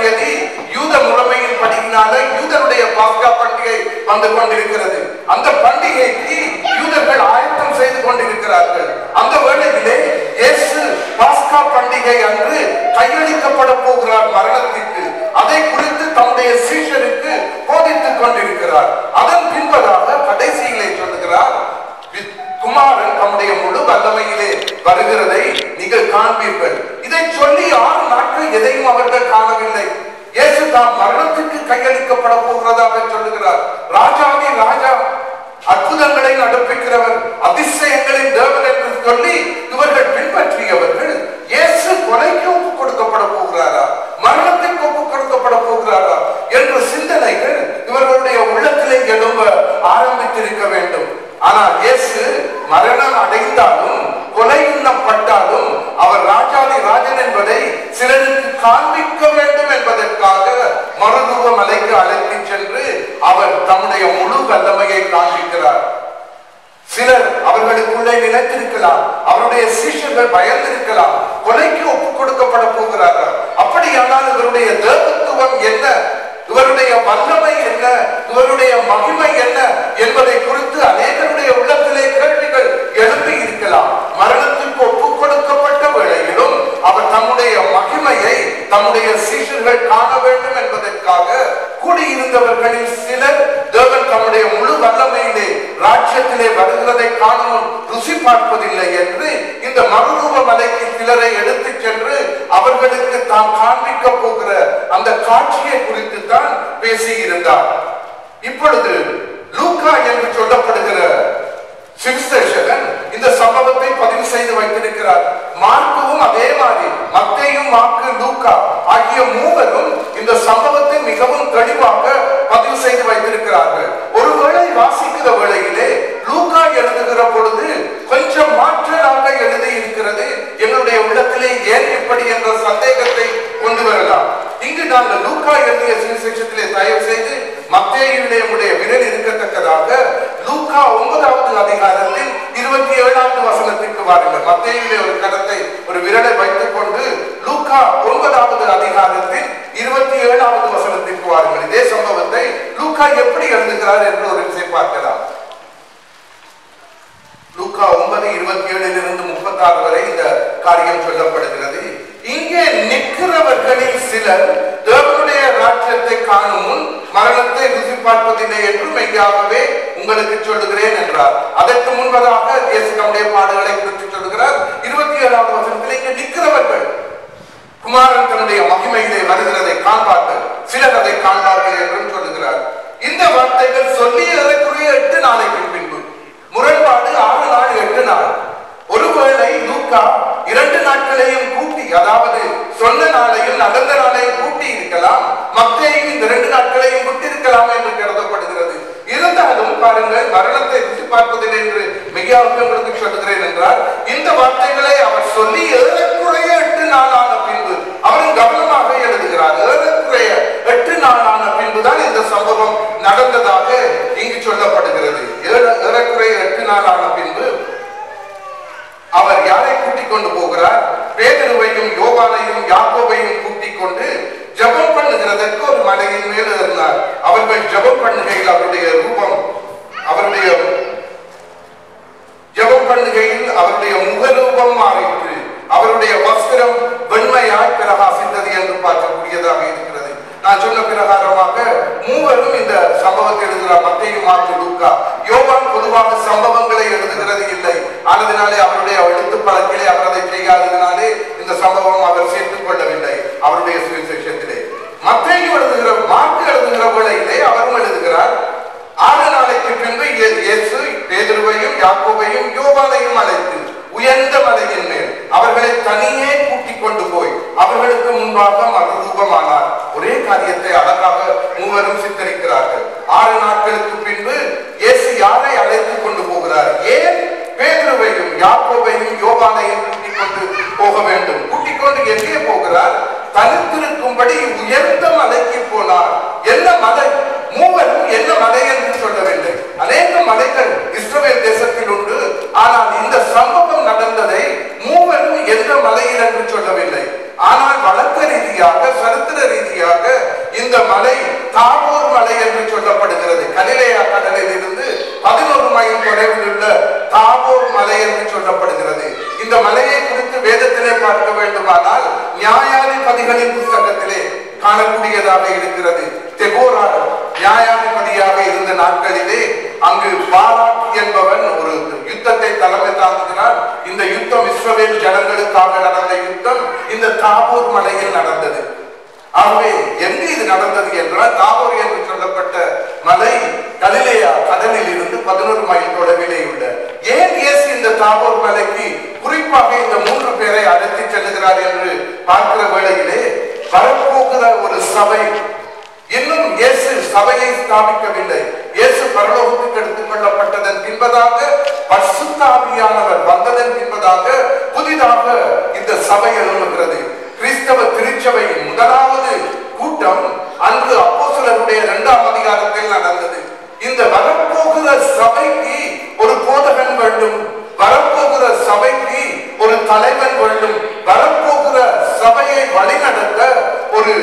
தேதி யூத முறைமையின் படியினால யூதருடைய பாஸ்கா பண்டிகை வந்து கொண்டிருக்கிறது அந்த பண்டிகைக்கு யூதர்கள் ஆயத்தம் செய்து கொண்டிருக்கிறார்கள் அந்த வேளையிலே இயேசு பாஸ்கா பண்டிகை அன்று கையளிக்கப்பட போகிறார் மரணத்திற்கு அதை குறித்து தம்முடைய சீஷருக்கு போதித்துக் கொண்டிருக்கிறார் அதன் பின்பதாக கடைசியிலே சொல்லுகிறார் "வி- குமாரன் தம்முடைய முழு வல்லமையிலே வருகிறதை நீங்கள் காண்பீர்கள் இதை சொல்லி ஆறு நாட்கள் எதையும் அவர்கள் காணவில்லை இயேசு தாம் மரணத்துக்கு கையளிக்கப்பட போகிறதாக சொல்லுகிறார் ராஜாவே ராஜா அற்புதங்களை நடப்பிக்கிறவர் அதிசயங்களின் தேவன் என்று சொல்லி இவர்கள் பின்பற்றியவர்கள் இயேசு கொலைக்கு ஒப்புக் கொடுக்கப்பட போகிறாரா மரணத்திற்கு ஒப்புக் கொடுக்கப்பட போகிறாரா என்ற சிந்தனைகள் இவர்களுடைய உள்ளத்திலே எழும்ப ஆரம்பித்திருக்க வேண்டும் ஆனால் இயேசு மரணம் அடைந்தாலும் கொலை உண்ணப்பட்டாலும் அவர் ராஜாதி ராஜன் என்பதை சிலருக்கு காண்பிக்க வேண்டும் என்பதற்காக மருதுவ மலைக்கு அழைத்துச் சென்று அவர் தம்முடைய முழு வல்லமையை காண்பிக்கிறார் சிலர் அவர்களுக்குள்ளே நினைத்திருக்கலாம் அவருடைய சீஷர்கள் பயந்திருக்கலாம் கொலைக்கு ஒப்புக் கொடுக்கப்பட போகிறார்கள் அப்படியானால் இவருடைய தேவத்துவம் என்ன இவருடைய வல்லமை என்ன இவருடைய மகிமை என்ன என்பதை குறித்து அநேகருடைய உள்ளத்திலே கேள்விகள் எழுப்பி இருக்கலாம் மரணத்திற்கு ஒப்புக் கொடுக்கப்பட்ட வேளையிலும் அவர் தம்முடைய மகிமையை தம்முடைய சீஷர்கள் காண வேண்டும் என்பதற்காக கூடியிருந்தவர்களில் சிலர் தேவன் தம்முடைய முழு வல்லமையிலே ராஜ்யத்திலே வருகிறதை காணும் ருசி பார்ப்பதில்லை என்று இந்த மறுரூப மலைக்கு சிலரை எடுத்துச் சென்று அவர்களுக்கு தாம் காண்பிக்க போகிற அந்த காட்சியை குறித்து தான் பேசியிருந்தார் இப்பொழுது லூக்கா என்று சொல்லப்படுகிற சிவசேஷகன் இந்த சம்பவத்தை பதிவு செய்து வைத்திருக்கிறார் மார்க்குவும் அதே மாதிரி மத்தேயும் மார்க்கு லூக்கா ஆகிய மூவரும் இந்த சம்பவத்தை மிகவும் தெளிவாக பதிவு செய்து வைத்திருக்கிறார்கள் ஒருவேளை வாசிக்கிற வேளையிலே லூக்கா எழுதுகிற பொழுது கொஞ்சம் மாற்றலாக எழுதி இருக்கிறது எங்களுடைய உள்ளத்திலே ஏன் இப்படி என்ற சந்தேகத்தை கொண்டு வரலாம் இங்கு நாங்கள் லூக்கா எழுதிய சுவிசேஷத்திலே தயவு செய்து மத்தேயுடைய உடைய விரல் இருக்கத்தக்கதாக லூக்கா ஒன்பதாவது அதிகாரத்தில் இருபத்தி ஏழாவது வசனத்திற்கு வாருங்கள் மத்தேயுடைய ஒரு கருத்தை ஒரு விரலை வைத்துக் கொண்டு லூக்கா ஒன்பதாவது அதிகாரத்தில் இருபத்தி ஏழாவது வசனத்திற்கு வாருங்கள் இதே சம்பவத்தை லூக்கா எப்படி எழுதுகிறார் என்று ஒரு விஷயம் பார்க்கலாம் லூக்கா ஒன்பது இருபத்தி ஏழில் இருந்து முப்பத்தாறு வரை இந்த காரியம் சொல்லப்படுகிறது இங்கே நிற்கிறவர்களில் சிலர் தேவனுடைய ராஜ்யத்தை காணும் முன் மரணத்தை ருசி பார்ப்பதில்லை என்று மெய்யாகவே உங்களுக்கு சொல்லுகிறேன் என்றார் அதற்கு முன்பதாக இயேசு தம்முடைய பாடுகளை குறித்து சொல்லுகிறார் இருபத்தி ஏழாவது வசனத்தில் இங்கே நிற்கிறவர்கள் குமாரன் தன்னுடைய மகிமையிலே வருகிறதை காண்பார்கள் சிலர் அதை காண்பார்கள் என்றும் சொல்லுகிறார் இந்த வார்த்தைகள் சொல்லி ஏறக்குறைய எட்டு நாளைக்கு பின்பு முரண்பாடு ஆறு நாள் எட்டு நாள் ஒருவேளை லூக்கா இரண்டு நாட்களையும் கூட்டி அதாவது சொன்ன நாளையும் நடந்த நாளையும் கூட்டி இருக்கலாம் மத்தேயும் இந்த இரண்டு நாட்களையும் விட்டிருக்கலாம் என்று கருதப்படுகிறது இருந்தாலும் பாருங்கள் மரணத்தை ருசி பார்ப்பதில்லை என்று மெய்யாவுக்கு உங்களுக்கு சொல்லுகிறேன் என்றால் இந்த வார்த்தைகளை அவர் சொல்லி ஏறக்குறைய எட்டு நாளான பின்பு அவரும் கவனமாக எழுதுகிறார் ஏறக்குறைய எட்டு நாளான பின்புதான் இந்த சம்பவம் நடந்ததாக இங்கு சொல்லப்படுகிறது ஏற- ஏறக்குறைய எட்டு நாளான பின்பு அவர் யாரை கூட்டிக் கொண்டு போகிறார் பேதருவையும் யோவானையும் யாக்கோபையும் கூட்டிக் கொண்டு ஜெபம் பண்ணுகிறதற்கு ஒரு மலையின் மேல் இருந்தார் அவர்கள் ஜெபம் பண்ணுகையில் அவருடைய ரூபம் அவருடைய ஜெபம் பண்ணுகையில் அவருடைய முகரூபம் மாறிற்று அவருடைய வஸ்திரம் வெண்மையாய் பிரகாசித்தது என்று பார்க்கக்கூடியதாக இருக்கிறது நான் சொன்ன பிரகாரமாக மூவரும் இந்த சம்பவத்தை எழுதுகிறார் மத்திய மாற்று லூக்கா யோவான் பொதுவாக சம்பவங்களை எழுதுகிறது இல்லை ஆனதினாலே அவருடைய எழுத்து பழக்கிலே அவர் அதை செய்யாததினாலே இந்த சம்பவம் அவர் சேர்த்துக் கொள்ளவில்லை அவருடைய சுவிசேஷத்திலே மத்தேயு எழுதுகிற மார்க்கு எழுதுகிற வேளையிலே அவரும் எழுதுகிறார் ஆறு நாளைக்கு பின்பு இயே- இயேசு பேதுருவையும் யாக்கோபையும் யோவானையும் அழைத்து உயர்ந்த மலையின் மேல் அவர்களை தனியே கூட்டிக் கொண்டு போய் அவர்களுக்கு முன்பாக மறுரூபமானார் ஒரே காரியத்தை அழகாக மூவரும் சித்தரிக்கிறார்கள் ஆறு நாட்களுக்கு பின்பு இயேசு யாரை அழைத்துக் கொண்டு போகிறார் ஏன் பேதுருவையும் யாக்கோபையும் யோவானையும் கூட்டிக் கொண்டு போக வேண்டும் கூட்டிக் கொண்டு எங்கே போகிறார் தனித்திருக்கும்படி உயர்ந்த மலைக்கு போனார் என்ன மலை மூவரும் என்ன மலை என்று சொல்லவில்லை அநேக மலைகள் இஸ்ரவேல் தேசத்தில் உண்டு ஆனால் இந்த சம்பவம் நடந்ததை மூவரும் எந்த மலையில் என்று சொல்லவில்லை ஆனால் வழக்க ரீதியாக சரித்திர ரீதியாக காணக்கூடியதாக இருக்கிறது தெபோரா நியாயாதிபதியாக இருந்த நாட்களிலே அங்கு பாராக் என்பவன் ஒரு யுத்தத்தை தலைமை தாங்குகிறார் இந்த யுத்தம் இஸ்ரவேல் ஜனங்களுக்காக நடந்த யுத்தம் இந்த தாபூர் மலையில் நடந்தது ஆகவே எங்கு இது நடந்தது என்றால் தாபோர் என்று சொல்லப்பட்ட மலை கலிலேயா கடலில் இருந்து பதினோரு மைல் தொலைவிலே உள்ள ஏன் இயேசு இந்த தாபோர் மலைக்கு குறிப்பாக இந்த மூன்று பேரை அழைத்து செல்லுகிறார் என்று பார்க்கிற வேளையிலே வரப்போகிற ஒரு சபை இன்னும் இயேசு சபையை ஸ்தாபிக்கவில்லை இயேசு பரலோகத்துக்கு எடுத்துக் கொள்ளப்பட்டதன் பின்பதாக பசுத்தாவியானவர் வந்ததன் பின்பதாக புதிதாக இந்த சபை எழும்புகிறது கிறிஸ்தவ திருச்சபையின் முதலாவது கூட்டம் அன்று அப்போஸ்தலருடைய இரண்டாம் அதிகாரத்தில் நடந்தது இந்த வரப்போகிற சபைக்கு ஒரு போதகன் வேண்டும் வரப்போகிற சபைக்கு ஒரு தலைவன் வேண்டும் வரப்போகிற சபையை வழிநடத்த ஒரு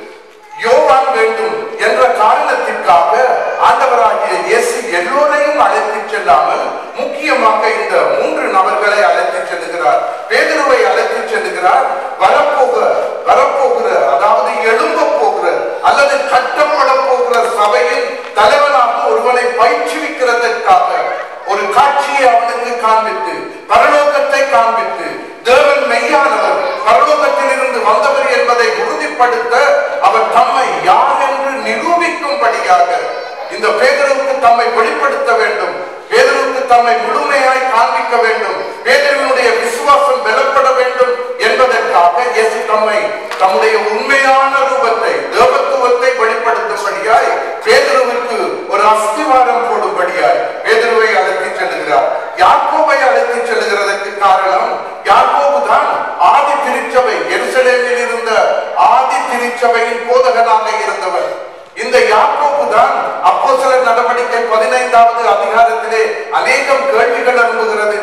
யோவான் வேண்டும் என்ற காரணத்திற்காக ஆண்டவராகிய இயேசு எல்லோரையும் அழைத்து செல்லாமல் முக்கியமாக இந்த மூன்று நபர்களை அழைத்து செல்லுகிறார் பேதுருவை அழைத்து செல்லுகிறார் வரப்போக வரப்போகிற அதாவது எழும்ப போகிற அல்லது கட்டப்பட போகிற சபையின் தலைவனாக ஒருவனை பயிற்றுவிக்கிறதற்காக ஒரு காட்சியை அவனுக்கு காண்பித்து பரலோகத்தை காண்பித்து தேவன் மெய்யானவர் பரலோகத்தில் இருந்து வந்தவர் என்பதை உறுதிப்படுத்த அவர் தம்மை யார் என்று நிரூபிக்கும்படியாக இந்த பேதருக்கு தம்மை வெளிப்படுத்த வேண்டும் பேதருக்கு தம்மை முழுமையாய் காண்பிக்க வேண்டும் பேதருடைய விசுவாசம் பலப்பட வேண்டும் என்பதற்காக இயேசு தம்மை தம்முடைய உண்மையான ரூபத்தை தேவத்துவத்தை வெளிப்படுத்தும்படியாய் பேதருவுக்கு ஒரு அஸ்திவாரம் போடும்படியாய் பேதருவை அழைத்து செல்லுகிறார் யாக்கோபை அழைத்து செல்லுகிறதற்கு காரணம் யாக்கோபு தான் ஆதி திருச்சபை எருசலேமில் இருந்த ஆதி திருச்சபையின் போதகனாக இருந்தவர் இந்த யாக்கோபு தான் அப்போ நடவடிக்கை பதினைந்தாவது அதிகாரத்திலே அநேகம் கேள்விகள் அனுப்புகிறது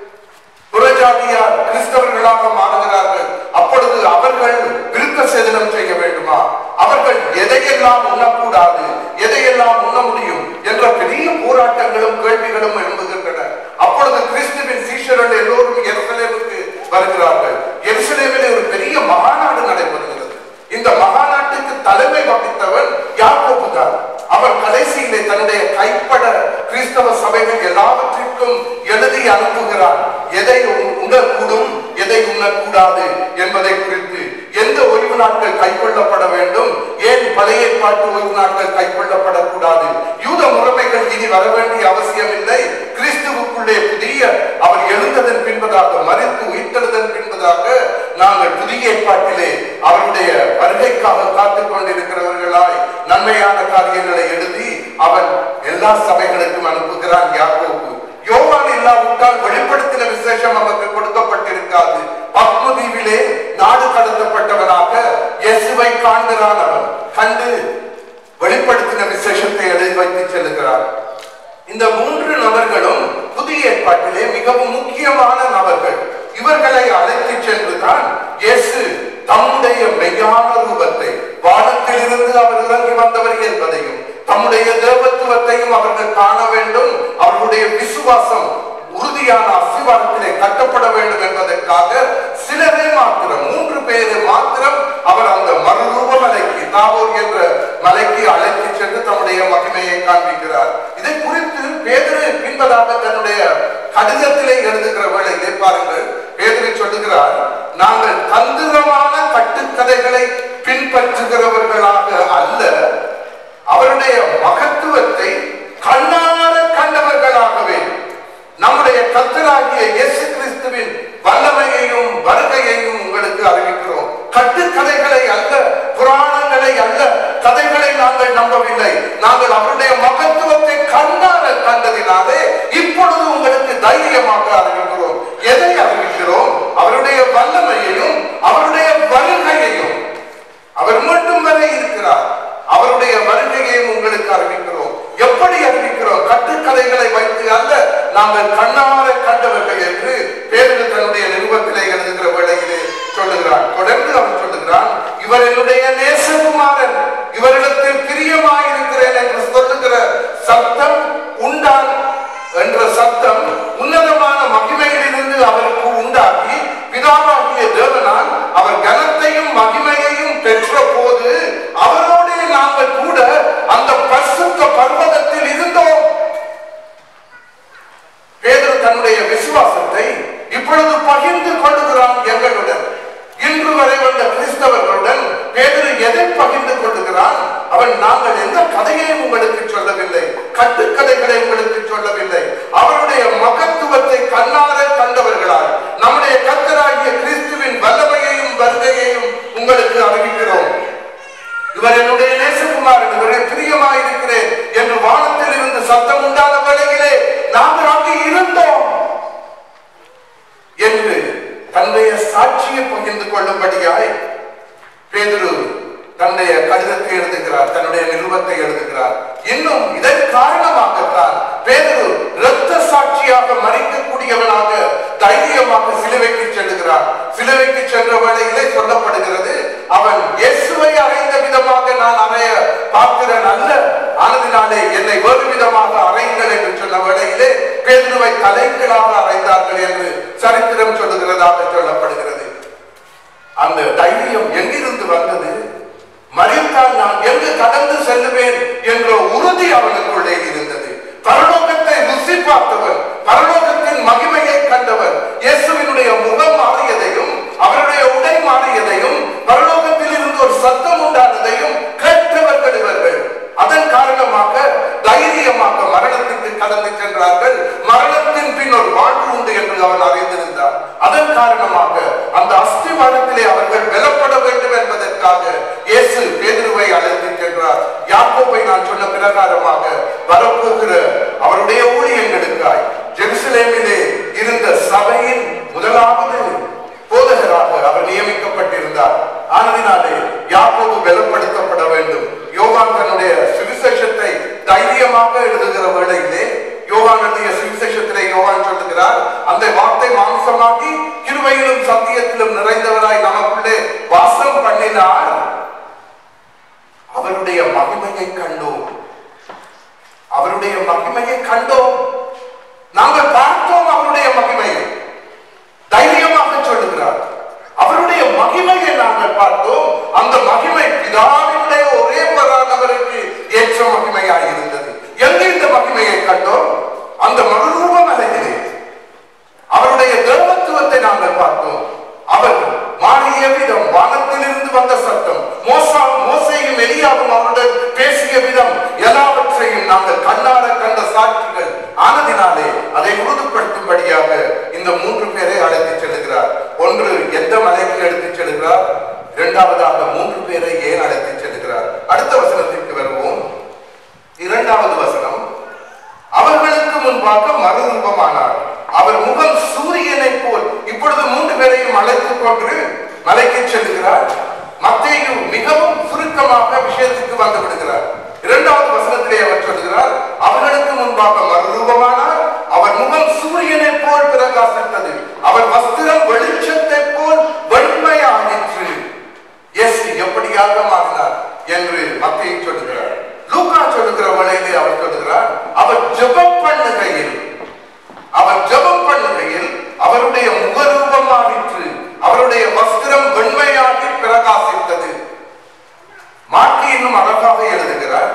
புறஜாதியார் கிறிஸ்தவர்களாக மாறுகிறார்கள் அப்பொழுது அவர்கள் விருத்த சேதனம் செய்ய வேண்டுமா அவர்கள் எதையெல்லாம் உண்ணக்கூடாது எதையெல்லாம் உண்ண முடியும் என்ற பெரிய போராட்டங்களும் கேள்விகளும் எழும்புகின்றன அப்பொழுது கிறிஸ்துவின் சீஷர்கள் எல்லோரும் எருசலேமுக்கு வருகிறார்கள் எருசலேமிலே ஒரு பெரிய மகாநாடு நடைபெறுகிறது இந்த மகாநாட்டுக்கு தலைமை வகித்தவன் யாக்கோபு தான் அவர் கடைசியிலே தன்னுடைய கைப்பட கிறிஸ்தவ சபைகள் எல்லாவற்றிற்கும் எழுதி அனுப்புகிறார் எதை உண்- உண்ணக்கூடும் எதை உண்ணக்கூடாது என்பதை குறித்து எந்த ஓய்வு நாட்கள் கைக்கொள்ளப்பட வேண்டும் ஏன் பழைய ஏற்பாட்டு ஓய்வு நாட்கள் கைக்கொள்ளப்படக்கூடாது யூத முறைமைகள் இனி வர வேண்டிய அவசியம் இல்லை கிறிஸ்துவுக்குள்ளே புதிய அவர் எழுந்ததன் பின்பதாக மறித்து உயிர்த்தெழுதன் பின்பதாக நாங்கள் புதிய ஏற்பாட்டிலே அவருடைய வருகைக்காக காத்துக் கொண்டிருக்கிறவர்களாய் நன்மையான காரியங்களை எழுதி அவன் எல்லா சபைகளுக்கும் அனுப்புகிறான் யாக்கோபு யோவான் இல்லாவிட்டால் வெளிப்படுத்தின விசேஷம் நமக்கு கொடுக்கப்பட்டிருக்காது பத்மதீவிலே நாடு கடத்தப்பட்டவனாக இயேசுவை காண்கிறான் அவன் கண்டு வெளிப்படுத்தின விசேஷத்தை எழுதி வைத்து செல்லுகிறார் இந்த மூன்று நபர்களும் புதிய ஏற்பாட்டிலே மிகவும் முக்கியமான நபர்கள் இவர்களை அழைத்து சென்றுதான் இயேசு தம்முடைய மெய்யான ரூபத்தை வானத்திலிருந்து அவர் இறங்கி வந்தவர் என்பதையும் தம்முடைய தேவத்துவத்தையும் அவர்கள் காண வேண்டும் அவர்களுடைய விசுவாசம் உறுதியான அஸ்திவாரத்திலே கட்டப்பட வேண்டும் என்பதற்காக சிலரை மாத்திரம் மூன்று பேரை மாத்திரம் அவர் அந்த மறுரூப மலைக்கு தாவோர் என்ற மலைக்கு அழைத்து சென்று தம்முடைய மகிமையை காண்பிக்கிறார் இதை குறித்து பேதுரு பின்பதாக தன்னுடைய கடிதத்திலே எழுதுகிற வேளையிலே பாருங்கள் பேதுரு சொல்லுகிறார் நாங்கள் தந்திரமான கட்டுக்கதைகளை பின்பற்றுகிறவர்களாக அல்ல அவருடைய மகத்துவத்தை கண்ணார கண்டவர்களாகவே நம்முடைய கத்தராகிய இயேசு கிறிஸ்துவின் வல்லமையையும் வருகையையும் உங்களுக்கு அறிவிக்கிறோம் கட்டுக்கதைகளை அல்ல புராணங்களை அல்ல கதைகளை நாங்கள் நம்பவில்லை நாங்கள் அவருடைய மகத்துவத்தை கண்ணார கண்டதினாலே இப்பொழுது உங்களுக்கு தைரியமாக அறிவிக்கிறோம் எதை அறிவிக்கிறோம் அவருடைய வல்லமையையும் அவருடைய வருகையையும் அவர் மட்டும் வரை இருக்கிறார் அவருடைய வருகையையும் உங்களுக்கு அறிவிக்கிறோம் எப்படி அறிவிக்கிறோம் கட்டுக்கதைகளை வைத்து அல்ல நாங்கள் கண்ணார கண்டவர்கள் என்று பேருந்து தன்னுடைய நிருபத்திலே எழுதுகிற வேளையிலே சொல்லுகிறான் தொடர்ந்து அவன் சொல்லுகிறான் இவர் என்னுடைய நேசகுமாரன் இவரிடத்தில் பிரியமாயிருக்கிறேன் என்று சொல்லுகிற சப்தம் உண்டான் என்ற சப்தம் உன்னதமான மகிமையிலிருந்து அவருக்கு உண்டாக்கி பிதாவாகிய தேவனால் அவர் கனத்தையும் மகிமையையும் பெற்ற போது அவன் நாங்கள் எந்த கதையையும் உங்களுக்கு சொல்லவில்லை கட்டுக்கதைகளை உங்களுக்கு சொல்லவில்லை அவருடைய மகத்துவத்தை கண்ணார கண்டவர்களால் நம்முடைய கத்தராகிய கிறிஸ்துவின் வல்லமையையும் வருகையையும் உங்களுக்கு அறிவிக்கிறோம் இவர் என்னுடைய நேசகுமாரன் இவரை பிரியமாயிருக்கிறேன் என்று வானத்தில் இருந்து சத்தம் உண்டான வேளையிலே நாங்கள் அங்கே இருந்தோம் என்று தன்னுடைய சாட்சியை பகிர்ந்து கொள்ளும்படியாய் பேதுரு தன்னுடைய கடிதத்தை எழுதுகிறார் தன்னுடைய நிருபத்தை எழுதுகிறார் இன்னும் இதன் காரணமாகத்தான் பேதுரு இரத்த சாட்சியாக மறிக்கக்கூடியவனாக தைரியமாக சிலுவைக்கு செல்லுகிறார் சிலுவைக்கு சென்ற வேளையிலே சொல்லப்படுகிறது அவன் இயேசுவை அறைந்த விதமாக நான் அறைய பார்க்கிறேன் அல்ல ஆனதினாலே என்னை வேறு விதமாக அறையுங்கள் என்று சொன்ன வேளையிலே பேதுருவை தலைகளாக அறைந்தார்கள் என்று சரித்திரம் சொல்லுகிறதாக சொல்லப்படுகிறது அந்த தைரியம் எங்கிருந்து வந்தது மறித்தால் நான் எங்கு கடந்து செல்லுவேன் என்ற உறுதி அவனுக்குள்ளே இருந்தது பரலோகத்தை ருசி பார்த்தவர் பரலோகத்தின் மகிமையை கண்டவர் இயேசுவினுடைய முகம் மாறியதையும் அவருடைய உடை மாறியதையும் பரலோகத்தில் இருந்து ஒரு சத்தம் உண்டானதையும் கேட்டவர்கள் இவர்கள் அதன் காரணமாக தைரியமாக மரணத்திற்கு கடந்து சென்றார்கள் மரணத்தின் பின் ஒரு வாழ்வு உண்டு என்று அவன் அறிந்திருந்தார் அதன் காரணமாக அந்த அஸ்திவாரத்திலே அவர்கள் வெலப்பட வேண்டும் என்பதற்காக இயேசு பேதுருவை அழைத்து சென்றார் யாக்கோபை நான் சொன்ன பிரகாரமாக வரப்போகிற அவருடைய ஊழியங்களுக்காய் ஜெருசலேமிலே இருந்த சபையின் முதலாவது போதகராக அவர் நியமிக்கப்பட்டிருந்தார் ஆனதினாலே யாக்கோபு பலப்படுத்தப்பட வேண்டும் யோவான் தன்னுடைய சுவிசேஷத்தை தைரியமாக எழுதுகிற வேளையிலே யோவான் எழுதிய சுவிசேஷத்திலே யோவான் சொல்லுகிறார் அந்த வார்த்தை மாம்சமாக்கி கிருபையிலும் சத்தியத்திலும் நிறைந்தவராய் நமக்குள்ளே வாசம் பண்ணினார் அவருடைய மகிமையை கண்டோம் அவருடைய மகிமையை கண்டோம் நாங்கள் பார்த்தோம் அவருடைய மகிமையை தைரியமாக சொல்லுகிறார் அவருடைய மகிமையை நாங்கள் பார்த்தோம் அந்த மகிமை பிதாவினுடைய ஒரே பரானவருக்கு ஏற்ற மகிமையாய் இருந்தது எங்கே இந்த மகிமையை கண்டோம் அந்த மறுரூப மலையிலே அவருடைய தேவத்துவத்தை நாங்கள் பார்த்தோம் அவர் மாறிய விதம் வானத்திலிருந்து வந்த சத்தம் மோசா மோசையும் எலியாவும் அவருடன் பேசிய விதம் எல்லாவற்றையும் நாங்கள் கண்ணார கண்ட சாட்சிகள் ஆனதினாலே அதை உறுதிப்படுத்தும்படியாக இந்த மூன்று பேரை அழைத்துச் செல்கிறார் ஒன்று எந்த மலைக்கு எடுத்துச் செல்கிறார் இரண்டாவதாக மூன்று பேரை ஏன் அழைத்துச் செல்கிறார் அடுத்த வசனத்திற்கு வருவோம் இரண்டாவது வசனம் அவர்களுக்கு முன்பாக மறுரூபமானார் அவர் முகம் சூரியனை போல் இப்பொழுது மூன்று பேரையும் அழைத்துக் கொண்டு மலைக்கு செல்கிறார் மத்தேயு மிகவும் சுருக்கமாக விஷயத்துக்கு வந்து விடுகிறார் இரண்டாவது வசனத்திலே அவர் சொல்கிறார் அவர்களுக்கு முன்பாக மறுரூபமானார் அவர் முகம் சூரியனை போல் பிரகாசித்தது அவர் வஸ்திரம் வெளிச்சத்தை போல் வெண்மையாயிற்று இயேசு எப்படியாக மாறினார் என்று மத்தியை சொல்லுகிறார் லூக்கா சொல்லுகிற வேளையிலே அவர் சொல்லுகிறார் அவர் ஜெபம் பண்ணுகையில் அவர் ஜெபம் பண்ணுகையில் அவருடைய முகரூபம் மாறிற்று அவருடைய வஸ்திரம் வெண்மையாகி பிரகாசித்தது மாற்றி இன்னும் அழகாக எழுதுகிறார்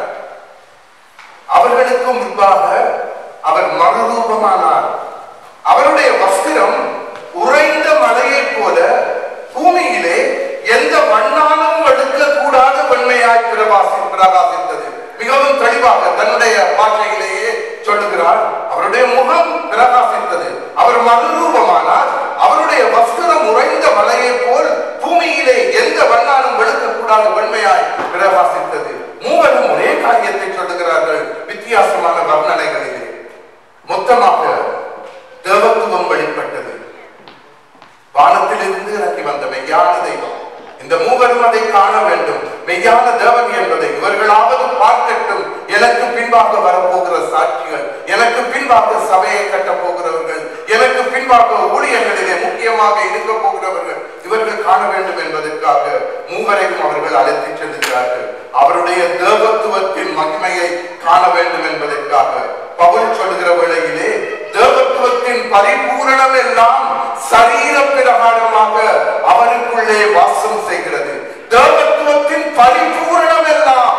அவர்களுக்கு முன்பாக அவர் மறுரூபமானார் அவருடைய வஸ்திரம் உறைந்த மலையைப் போல பூமியிலே எந்த வண்ணாலும் எடுக்கக்கூடாத வெண்மையாய் பிரகாசி பிரகாசித்தது மிகவும் தெளிவாக தன்னுடைய பாஷையிலேயே சொல்லுகிறார் அவருடைய முகம் பிரகாசித்தது அவர் மறுரூபமானார் அவருடைய வஸ்திரம் உறைந்த மலையைப் போல் பூமியிலே எந்த வண்ணாலும் வெளுக்கக்கூடாத வெண்மையாய் பிரகாசித்தது மூவரும் ஒரே காரியத்தை சொல்லுகிறார்கள் வித்தியாசமான வர்ணனைகளிலே மொத்தமாக தேவத்துவம் வெளிப்பட்டது வானத்திலிருந்து இறங்கி வந்த மெய்யான தெய்வம் இந்த மூவரும் அதை காண வேண்டும் மெய்யான தேவன் என்பதை இவர்களாவது பார்க்கட்டும் எனக்கு பின்பாக வரப்போகிற சாட்சிகள் எனக்கு பின்பாக சபையை கட்டப் போகிறவர்கள் எனக்கு பின்பாக ஊழியர்களிலே முக்கியமாக இருக்க போகிறவர்கள் இவர்கள் காண வேண்டும் என்பதற்காக மூவரையும் அவர்கள் அழைத்துச் செல்லுகிறார்கள் அவருடைய தேவத்துவத்தின் மகிமையை காண வேண்டும் என்பதற்காக பவுல் சொல்லுகிற வேளையிலே தேவத்துவத்தின் பரிபூரணம் எல்லாம் சரீர பிரகாரமாக அவருக்குள்ளே வாசம் செய்கிறது தேவத்துவத்தின் பரிபூரணம் எல்லாம்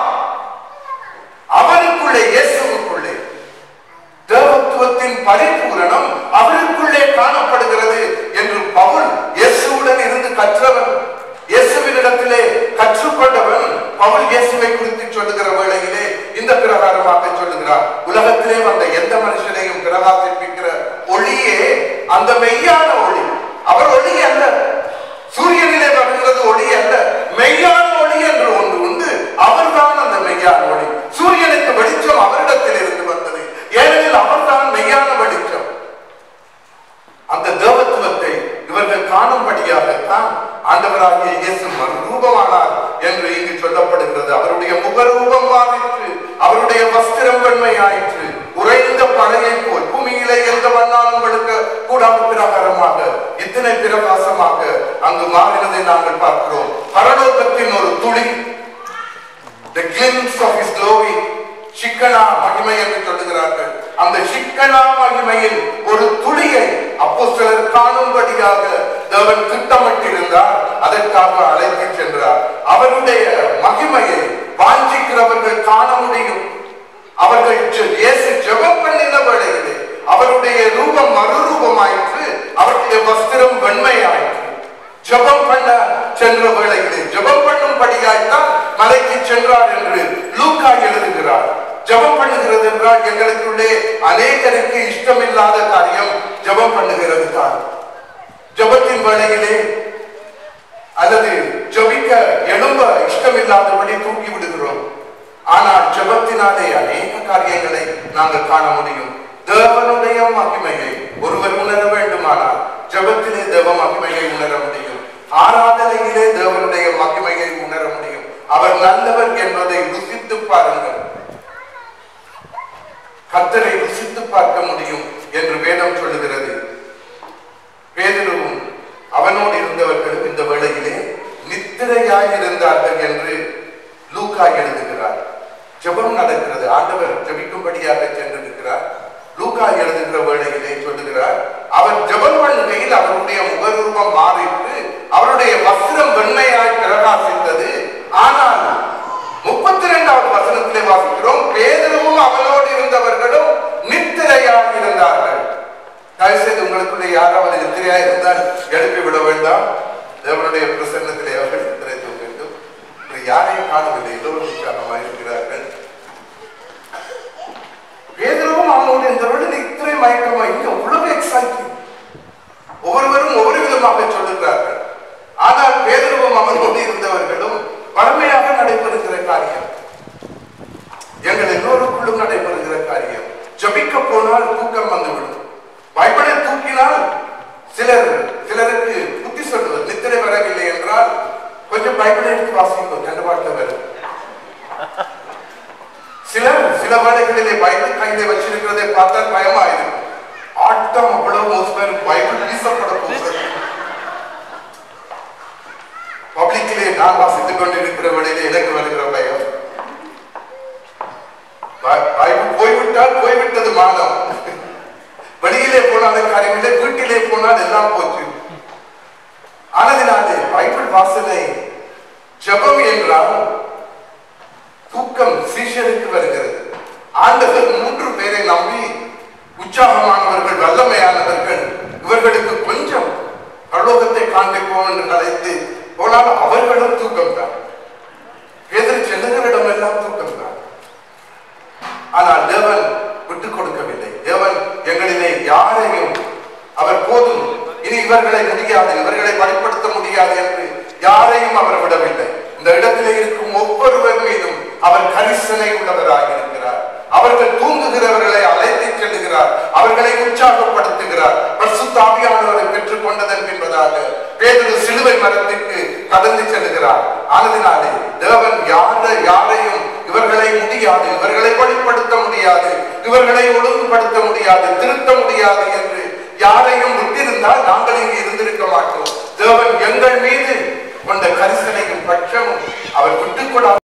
அவருக்குள்ளே இயேசுவுக்குள்ளே தேவத்துவத்தின் பரிபூரணம் அவருக்குள்ளே காணப்படுகிறது என்று பவுல் இயேசுவுடன் இருந்து கற்றவன் இயேசுவினிடத்திலே கற்றுக்கொண்டவன் பவுல் இயேசுவை குறித்து சொல்லுகிற வேளையிலே இந்த பிரகாரமாக சொல்லுகிறார் உலகத்திலே வந்த எந்த மனுஷனையும் பிரகாசிப்பிக்கிற ஒளியே அந்த மெய்யான ஒளி அவர் ஒளி அல்ல சூரியனிலே வருகிறது ஒளி அல்ல மெய்யான ஒளி என்று ஒன்று உண்டு அவர்தான் அந்த மெய்யான ஒளி சூரியனுக்கு வெளிச்சம் அவரிடத்தில் இருந்து வந்தது ஏனெனில் அவர்தான் மெய்யான வெளிச்சம் அந்த தேவத்துவத்தை இவர்கள் காணும்படியாகத்தான் ஆண்டவராகிய இயேசு மறுரூபமானார் என்று இங்கு சொல்லப்படுகிறது அவருடைய முகரூபம் மாறிற்று அவருடைய வஸ்திரம் வெண்மையாயிற்று உறைந்த பழையை போல் பூமியிலே எந்த வண்ணாலும் கொடுக்க கூடாத பிரகாரமாக இத்தனை பிரகாசமாக அங்கு மாறினதை நாங்கள் பார்க்கிறோம் பரலோகத்தின் ஒரு துளி the glimpse of his glory சிக்கனா மகிமை என்று சொல்லுகிறார்கள் அந்த சிக்கனா மகிமையில் ஒரு துளியை அப்போ சிலர் காணும்படியாக தேவன் திட்டமிட்டிருந்தார் அதற்காக அழைத்து சென்றார் அவருடைய மகிமையை வாஞ்சிக்கிறவர்கள் காண முடியும் அவர்கள் ஜெ- இயேசு ஜெபம் பண்ணின வேளையிலே அவருடைய ரூபம் மறுரூபமாயிற்று அவருடைய வஸ்திரம் வெண்மையாயிற்று ஜெபம் பண்ண சென்ற வேளையிலே ஜெபம் பண்ணும்படியாய்த்தான் மலைக்கு சென்றார் என்று லூக்கா எழுதுகிறார் ஜெபம் பண்ணுகிறது என்றால் எங்களுக்குள்ளே அநேகருக்கு இஷ்டமில்லாத காரியம் ஜெபம் பண்ணுகிறது தான் ஜெபத்தின் வேளையிலே அல்லது ஜெபிக்க எழும்ப இஷ்டமில்லாதபடி தூக்கி விடுகிறோம் ஆனால் ஜெபத்தினாலே அநேக காரியங்களை நாங்கள் காண முடியும் தேவனுடைய மகிமையை ஒருவர் உணர வேண்டுமானால் ஜெபத்திலே தேவ மகிமையை உணர முடியும் ஆராதனையிலே தேவனுடைய மகிமையை உணர முடியும் அவர் நல்லவர் என்பதை ருசித்து பாருங்கள் கர்த்தரை ருசித்து பார்க்க முடியும் என்று வேதம் சொல்லுகிறது பேதுருவும் அவனோடு இருந்தவர்களும் இந்த வேளையிலே நித்திரையாய் இருந்தார்கள் என்று லூக்கா எழுதுகிறார் ஜெபம் நடக்கிறது ஆண்டவர் ஜெபிக்கும்படியாக சென்றிருக்கிறார் லூக்கா எழுதுகிற வேளையிலே சொல்லுகிறார் அவர் ஜெபம் பண்ணுகையில் அவருடைய முகரூபம் மாறிட்டு அவருடைய வஸ்திரம் வெண்மையாய் பிரகாசித்தது ஆனால் முப்பத்தி இரண்டாவது வசனத்திலே வாசிக்கிறோம் பேதரும் அவனோடு இருந்தவர்களும் நித்திரையாய் இருந்தார்கள் தயவுசெய்து உங்களுக்குள்ள யாராவது நித்திரையாய் இருந்தால் எழுப்பி விட வேண்டாம் தேவனுடைய பிரசன்னத்திலே அவர்கள் நித்திரை தூங்க வேண்டும் இப்படி யாரையும் காணவில்லை எல்லோரும் உற்சாகமாக இருக்கிறார்கள் பேதரும் அவனோடு இருந்தவரோடு நித்திரை மயக்கமா இங்க அவ்வளவு எக்ஸைட்டிங் ஒவ்வொருவரும் ஒவ்வொரு விதமாக சொல்லுகிறார்கள் ஆனால் பேதரும் அவனோடு இருந்தவர்களும் வறுமையாக நடைபெறுகிற காரியம் எங்கள் எல்லோருக்குள்ளும் நடைபெறுகிற காரியம் ஜபிக்க போனால் தூக்கம் வந்துவிடும் பைபிளை தூக்கினால் சிலர் சிலருக்கு புத்தி சொல்லுவது நித்திரை வரவில்லை என்றால் கொஞ்சம் பைபிளை எடுத்து வாசிக்கும் கண்டு பார்க்க வரும் சிலர் சில வேளைகளிலே பைபிள் கையிலே வச்சிருக்கிறதை பார்த்தால் பயமா இருக்கும் ஆட்டம் அவ்வளவு மோசம் பைபிள் வீசப்பட போகிறது பப்ளிக்கிலே நான் வாசித்துக் கொண்டிருக்கிற வேளையிலே எனக்கு வருகிற பயம் பை- பைபிள் போய்விட்டால் போய்விட்டது மானம் வெளியிலே போனாலும் காரியங்களே வீட்டிலே போனால் எல்லாம் போச்சு ஆனதினாலே பைபிள் வாசனை ஜெபம் என்றால் தூக்கம் சீஷருக்கு வருகிறது ஆண்டவர் மூன்று பேரை நம்பி உற்சாகமானவர்கள் வல்லமையானவர்கள் இவர்களுக்கு கொஞ்சம் பரலோகத்தை காண்பிப்போம் என்று அழைத்து போனால் அவர்களும் தூக்கம் தான் எதிர் செல்லுகளிடம் எல்லாம் தூக்கம் தான் ஆனால் தேவன் விட்டுக் கொடுக்கவில்லை தேவன் எங்களிலே யாரையும் அவர் போதும் இனி இவர்களை முடியாது இவர்களை வழிப்படுத்த முடியாது என்று யாரையும் அவர் விடவில்லை இந்த இடத்திலே இருக்கும் ஒவ்வொருவர் மீதும் அவர் கரிசனை உள்ளவராக இருக்கிறார் அவர்கள் தூங்குகிறவர்களை அழைத்து செல்லுகிறார் அவர்களை உற்சாகப்படுத்துகிறார் பரிசுத்தாவியானவரை பெற்றுக் கொண்டதன் என்பதாக பேதுரு சிலுவை மரத்திற்கு கடந்து செல்லுகிறார் ஆனதினாலே தேவன்